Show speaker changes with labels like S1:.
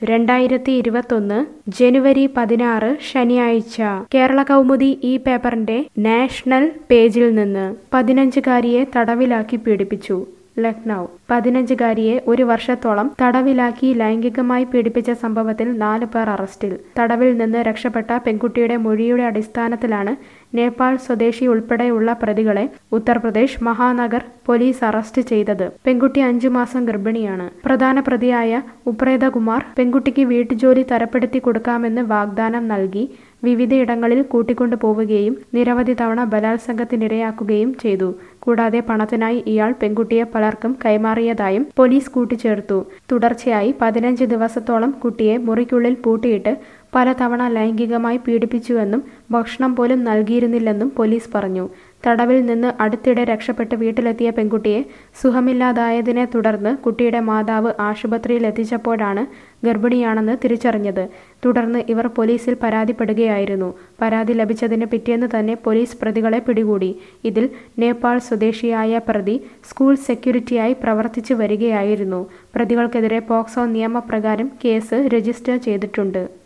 S1: രണ്ടായിരത്തി ഇരുപത്തൊന്ന് ജനുവരി പതിനാറ് ശനിയാഴ്ച കേരള കൗമുദി ഈ പേപ്പറിന്റെ നാഷണൽ പേജിൽ നിന്ന് പതിനഞ്ചുകാരിയെ തടവിലാക്കി പീഡിപ്പിച്ചു ലക്നൗ പതിനഞ്ചുകാരിയെ ഒരു വർഷത്തോളം തടവിലാക്കി ലൈംഗികമായി പീഡിപ്പിച്ച സംഭവത്തിൽ നാല് പേർ അറസ്റ്റിൽ തടവിൽ നിന്ന് രക്ഷപ്പെട്ട പെൺകുട്ടിയുടെ മൊഴിയുടെ അടിസ്ഥാനത്തിലാണ് നേപ്പാൾ സ്വദേശി ഉൾപ്പെടെയുള്ള പ്രതികളെ ഉത്തർപ്രദേശ് മഹാനഗർ പോലീസ് അറസ്റ്റ് ചെയ്തത് പെൺകുട്ടി അഞ്ചു മാസം ഗർഭിണിയാണ് പ്രധാന പ്രതിയായ ഉപ്രേതകുമാർ പെൺകുട്ടിക്ക് വീട്ടുജോലി തരപ്പെടുത്തി കൊടുക്കാമെന്ന് വാഗ്ദാനം നൽകി വിവിധയിടങ്ങളിൽ കൂട്ടിക്കൊണ്ടു പോവുകയും നിരവധി തവണ ബലാത്സംഗത്തിനിരയാക്കുകയും ചെയ്തു കൂടാതെ പണത്തിനായി ഇയാൾ പെൺകുട്ടിയെ പലർക്കും കൈമാറിയതായും പോലീസ് കൂട്ടിച്ചേർത്തു തുടർച്ചയായി പതിനഞ്ച് ദിവസത്തോളം കുട്ടിയെ മുറിക്കുള്ളിൽ പൂട്ടിയിട്ട് പലതവണ ലൈംഗികമായി പീഡിപ്പിച്ചുവെന്നും ഭക്ഷണം പോലും നൽകിയിരുന്നില്ലെന്നും പോലീസ് പറഞ്ഞു തടവിൽ നിന്ന് അടുത്തിടെ രക്ഷപ്പെട്ട് വീട്ടിലെത്തിയ പെൺകുട്ടിയെ സുഖമില്ലാതായതിനെ തുടർന്ന് കുട്ടിയുടെ മാതാവ് ആശുപത്രിയിൽ എത്തിച്ചപ്പോഴാണ് ഗർഭിണിയാണെന്ന് തിരിച്ചറിഞ്ഞത് തുടർന്ന് ഇവർ പോലീസിൽ പരാതിപ്പെടുകയായിരുന്നു പരാതി ലഭിച്ചതിന് പിറ്റേന്ന് തന്നെ പോലീസ് പ്രതികളെ പിടികൂടി ഇതിൽ നേപ്പാൾ സ്വദേശിയായ പ്രതി സ്കൂൾ സെക്യൂരിറ്റിയായി പ്രവർത്തിച്ചു വരികയായിരുന്നു പ്രതികൾക്കെതിരെ പോക്സോ നിയമപ്രകാരം കേസ് രജിസ്റ്റർ ചെയ്തിട്ടുണ്ട്